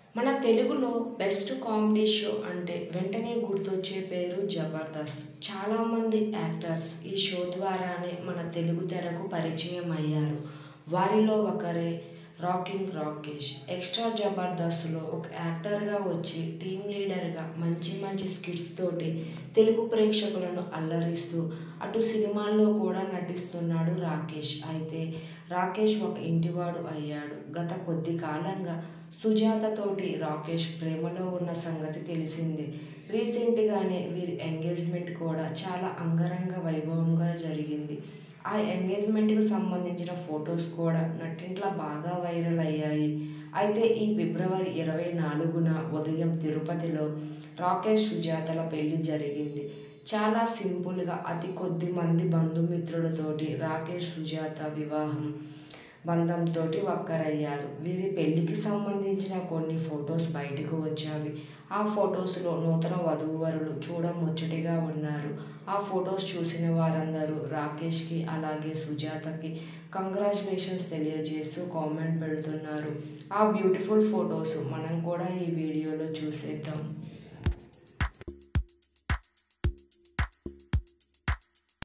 మన తెలుగులో best comedy show అంటే వెంటనే గుర్తొచ్చే పేరు జబర్దస్త్ చాలామంది యాక్టర్స్ ఈ షో ద్వారానే మన తెలుగు తెరకు పరిచయం అయ్యారు వారిలో ఒకరే రాకింగ్ రాకేష్ ఎక్స్ట్రా జబర్దస్త్లో ఒక యాక్టర్గా వచ్చి టీం లీడర్గా మంచి మంచి స్కిట్స్ తోటి తెలుగు ప్రేక్షకులను అల్లరిస్తూ అటు సినిమాల్లో కూడా నటిస్తున్నాడు రాకేష్ అయితే రాకేష్ ఒక ఇంటివాడు అయ్యాడు గత కొద్ది కాలంగా సుజాతతోటి రాకేష్ ప్రేమలో ఉన్న సంగతి తెలిసింది రీసెంట్గానే వీరి ఎంగేజ్మెంట్ కూడా చాలా అంగరంగ వైభవంగా జరిగింది ఆ ఎంగేజ్మెంట్కి సంబంధించిన ఫొటోస్ కూడా నట్టింట్లో బాగా వైరల్ అయ్యాయి అయితే ఈ ఫిబ్రవరి ఇరవై నాలుగున ఉదయం తిరుపతిలో రాకేష్ సుజాతల పెళ్లి జరిగింది చాలా సింపుల్గా అతి కొద్ది మంది బంధుమిత్రులతోటి రాకేష్ సుజాత వివాహం బంధంతో ఒక్కరయ్యారు వీరి పెళ్లికి సంబంధించిన కొన్ని ఫొటోస్ బయటకు వచ్చావి ఆ ఫొటోస్లో నూతన వధూవరులు చూడముచ్చటిగా ఉన్నారు ఆ ఫొటోస్ చూసిన వారందరూ రాకేష్కి అలాగే సుజాతకి కంగ్రాచులేషన్స్ తెలియజేస్తూ కామెంట్ పెడుతున్నారు ఆ బ్యూటిఫుల్ ఫొటోస్ మనం కూడా ఈ వీడియోలో చూసేద్దాం